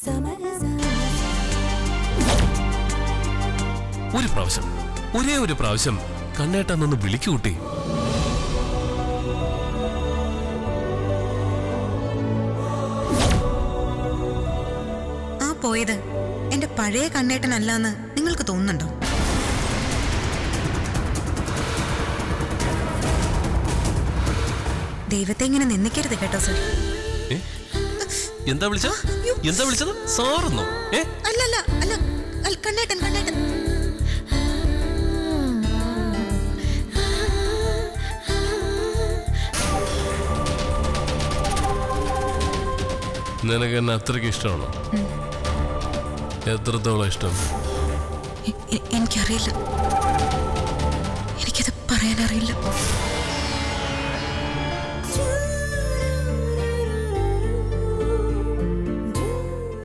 ഒരു പ്രാവശ്യം ഒരേ ഒരു പ്രാവശ്യം കണ്ണേട്ടന്നൊന്ന് വിളിക്കൂട്ടി ആ പോയത് എന്റെ പഴയ കണ്ണേട്ടനല്ല എന്ന് നിങ്ങൾക്ക് തോന്നുന്നുണ്ടോ ദൈവത്തെ ഇങ്ങനെ നിന്ദിക്കരുത് കേട്ടോ സർ ഏ? എന്താ വിളിച്ച എന്താ വിളിച്ചത് സാറെന്നോ ഏ അല്ലല്ല അല്ല അല്ല, കണ്ണേട്ടൻ കണ്ണേട്ടൻ നിനക്ക് എന്നെ അത്രയ്ക്ക് ഇഷ്ടമാണോ എത്രത്തോളം ഇഷ്ടം എ- എ- എനിക്കറിയില്ല എനിക്കത് പറയാനറിയില്ല